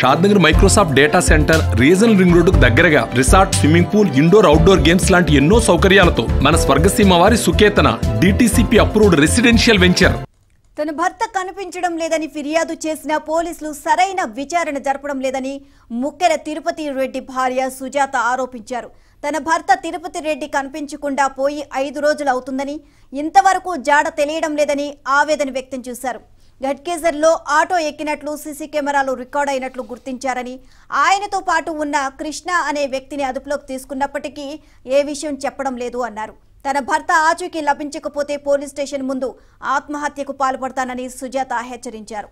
Shadnagar Microsoft data center regional ring రోడ్డుకు దగ్గరగా resort swimming pool indoor outdoor games లాంటి ఎన్నో సౌకర్యాలతో మన స్వర్గసీమ వారి Suketana DTCP approved residential venture తన భర్త కనిపించడం లేదని ఫిర్యాదు చేసిన పోలీసులు సరైన విచారణ జరపడం లేదని ముక్కెర తిరుపతి రెడ్డి భార్య సుజాత ఆరోపించారు తన భర్త తిరుపతి రెడ్డి కనిపించకుండా పోయి ఐదు రోజులు అవుతుందని ఇంతవరకు జాడ తెలియడం లేదని ఆవేదన వ్యక్తం చేశారు గట్కేజర్లో ఆటో ఎక్కినట్లు సీసీ కెమెరాలు రికార్డ్ అయినట్లు గుర్తించారని ఆయనతో పాటు ఉన్న కృష్ణ అనే వ్యక్తిని అదుపులోకి తీసుకున్నప్పటికీ ఏ విషయం చెప్పడం లేదు అన్నారు తన భర్త ఆచూకీ లభించకపోతే పోలీస్ స్టేషన్ ముందు ఆత్మహత్యకు పాల్పడతానని సుజాత హెచ్చరించారు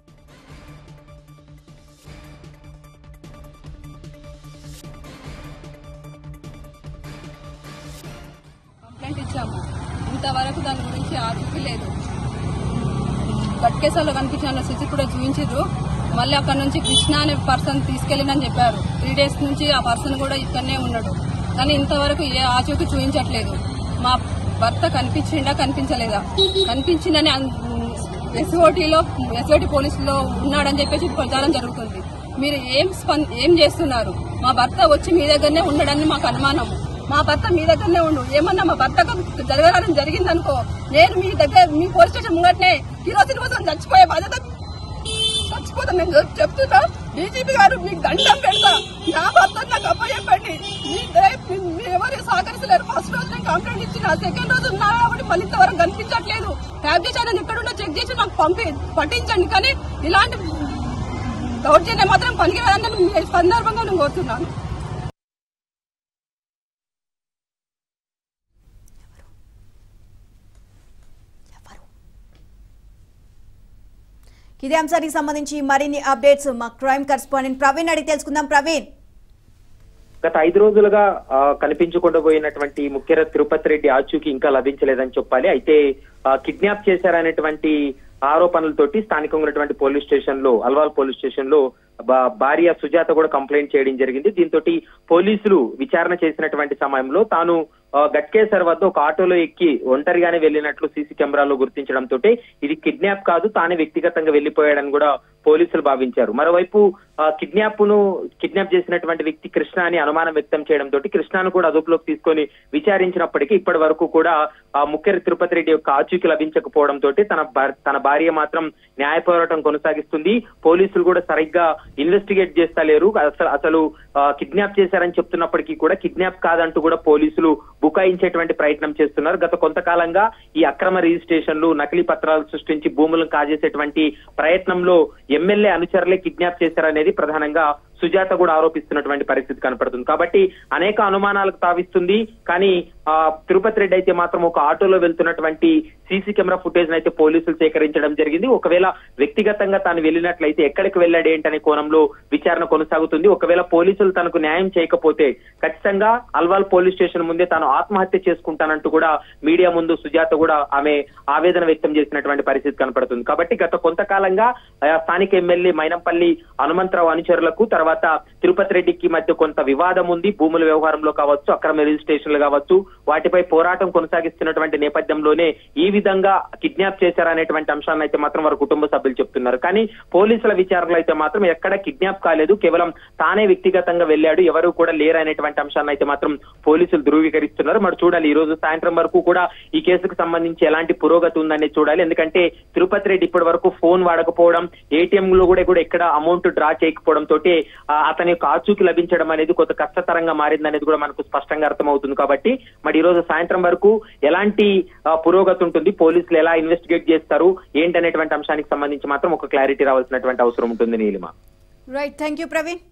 కంప్లైంట్ ఇచ్చాము ఇంతవరకు దాని గురించి ఆసక్తి లేదు గట్కేసాలో కనిపించిన సిసి కూడా చూపించారు మళ్ళీ అక్కడ నుంచి కృష్ణ అనే పర్సన్ తీసుకెళ్ళినని చెప్పారు త్రీ డేస్ నుంచి ఆ పర్సన్ కూడా ఇక్కడనే ఉన్నాడు కానీ ఇంతవరకు ఏ ఆచూకీ చూపించట్లేదు మా భర్త కనిపించిండా కనిపించలేదా కనిపించిందని ఎస్ఓటీలో ఎస్ఓటీ పోలీసులో ఉన్నాడని చెప్పేసి ప్రచారం జరుగుతుంది మీరు ఏం స్పం ఏం చేస్తున్నారు మా భర్త వచ్చి మీ దగ్గరనే ఉండడని మాకు అనుమానం మా భర్త మీ దగ్గరనే ఉండు ఏమన్నా మా భర్తకు జరగడం జరిగిందనుకో నేను మీ దగ్గర మీ పోలీస్ స్టేషన్ ముంగట్నే కిరోసిన్ కోసం చచ్చిపోయే బాధ్యత చచ్చిపోతాను నేను చెప్- చెప్తున్నా డీజీపీ గారు మీకు దండం పెడతా నా భర్త నాకు అప్పచెప్పండి మీ దయ- మీ- మీ ఎవరు సహకరిస్తలేరు ఫస్ట్ రోజు నేను కంప్లైంట్ ఇచ్చిన సెకండ్ రోజు ఉన్నా కాబట్టి మళ్ళీ ఇంతవరకు కనిపించట్లేదు ట్యాబ్ చేసి ఆయన ఎక్కడున్నా చెక్ చేసి నాకు పంపి పట్టించండి కానీ ఇలాంటి దౌర్జన్యం మాత్రం పనికిరాదని నేను ఈ సందర్భంగా నేను కోరుతున్నాను ఇదే అంశానికి సంబంధించి మరిన్ని అప్డేట్స్ మా క్రైమ్ కరెస్పాండెంట్ ప్రవీణ్ అడిగి తెలుసుకుందాం ప్రవీణ్ గత ఐదు రోజులుగా ఆ, కనిపించకుండా పోయినటువంటి ముఖ్య తిరుపతి రెడ్డి ఆచూకీ ఇంకా లభించలేదని చెప్పాలి అయితే ఆ, కిడ్నాప్ చేశారనేటువంటి ఆరోపణలతోటి స్థానికంగా ఉన్నటువంటి పోలీస్ స్టేషన్ లో అల్వాల్ పోలీస్ స్టేషన్ లో బా- భార్య సుజాత కూడా కంప్లైంట్ చేయడం జరిగింది దీంతో పోలీసులు విచారణ చేసినటువంటి సమయంలో తాను ఆ, గట్కేసర్ వద్ద ఒక ఆటోలో ఎక్కి ఒంటరిగానే వెళ్ళినట్లు సీసీ కెమెరాలో గుర్తించడంతో ఇది కిడ్నాప్ కాదు తానే వ్యక్తిగతంగా వెళ్లిపోయాడని కూడా పోలీసులు భావించారు మరోవైపు ఆ, కిడ్నాప్ ను కిడ్నాప్ చేసినటువంటి వ్యక్తి కృష్ణ అని అనుమానం వ్యక్తం చేయడంతో కృష్ణను కూడా అదుపులోకి తీసుకొని విచారించినప్పటికీ ఇప్పటి వరకు కూడా ఆ ముఖ్య తిరుపతి రెడ్డి యొక్క ఆచూకీ లభించకపోవడంతో తన భర్- తన భార్య మాత్రం న్యాయ పోరాటం కొనసాగిస్తుంది పోలీసులు కూడా సరిగ్గా ఇన్వెస్టిగేట్ చేస్తా లేరు అసలు అసలు కిడ్నాప్ చేశారని చెప్తున్నప్పటికీ కూడా కిడ్నాప్ కాదంటూ కూడా పోలీసులు బుకాయించేటువంటి ప్రయత్నం చేస్తున్నారు గత కొంతకాలంగా ఈ అక్రమ రిజిస్ట్రేషన్లు నకిలీ పత్రాలు సృష్టించి భూములను కాజేసేటువంటి ప్రయత్నంలో ఎమ్మెల్యే అనుచరులే కిడ్నాప్ చేశారనేది ప్రధానంగా సుజాత కూడా ఆరోపిస్తున్నటువంటి పరిస్థితి కనపడుతుంది కాబట్టి అనేక అనుమానాలకు తావిస్తుంది కానీ ఆ తిరుపతి రెడ్డి అయితే మాత్రం ఒక ఆటోలో వెళ్తున్నటువంటి సీసీ కెమెరా ఫుటేజ్ అయితే పోలీసులు సేకరించడం జరిగింది ఒకవేళ వ్యక్తిగతంగా తాను వెళ్ళినట్లయితే ఎక్కడికి వెళ్ళాడు ఏంటనే కోణంలో విచారణ కొనసాగుతుంది ఒకవేళ పోలీసులు తనకు న్యాయం చేయకపోతే ఖచ్చితంగా అల్వాల్ పోలీస్ స్టేషన్ ముందే తాను ఆత్మహత్య చేసుకుంటానంటూ కూడా మీడియా ముందు సుజాత కూడా ఆమె ఆవేదన వ్యక్తం చేసినటువంటి పరిస్థితి కనపడుతుంది కాబట్టి గత కొంతకాలంగా ఆ, స్థానిక ఎమ్మెల్యే మైనంపల్లి హనుమంతరావు అనుచరులకు తర్వాత తిరుపతి రెడ్డికి మధ్య కొంత వివాదం ఉంది భూముల వ్యవహారంలో కావచ్చు అక్రమ రిజిస్ట్రేషన్లు కావచ్చు వాటిపై పోరాటం కొనసాగిస్తున్నటువంటి నేపథ్యంలోనే ఈ విధంగా కిడ్నాప్ చేశారనేటువంటి అంశాన్ని అయితే మాత్రం వారి కుటుంబ సభ్యులు చెప్తున్నారు కానీ పోలీసుల విచారణలో అయితే మాత్రం ఎక్కడ కిడ్నాప్ కాలేదు కేవలం తానే వ్యక్తిగతంగా వెళ్ళాడు ఎవరు కూడా లేరనేటువంటి అంశాన్ని అయితే మాత్రం పోలీసులు ధృవీకరిస్తున్నారు మరి చూడాలి ఈ రోజు సాయంత్రం వరకు కూడా ఈ కేసుకు సంబంధించి ఎలాంటి పురోగతి ఉందనేది చూడాలి ఎందుకంటే తిరుపతి రెడ్డి ఇప్పటి వరకు ఫోన్ వాడకపోవడం ఏటీఎం లో కూడా కూడా ఎక్కడ అమౌంట్ డ్రా చేయకపోవడం తోటి ఆ, అతని యొక్క ఆచూకీ లభించడం అనేది కొంత కష్టతరంగా మారిందనేది కూడా మనకు స్పష్టంగా అర్థమవుతుంది కాబట్టి మరి ఈ రోజు సాయంత్రం వరకు ఎలాంటి ఆ, పురోగతి ఉంటుంది పోలీసులు ఎలా ఇన్వెస్టిగేట్ చేస్తారు ఏంటనేటువంటి అంశానికి సంబంధించి మాత్రం ఒక క్లారిటీ రావాల్సినటువంటి అవసరం ఉంటుంది Neelima right thank you Praveen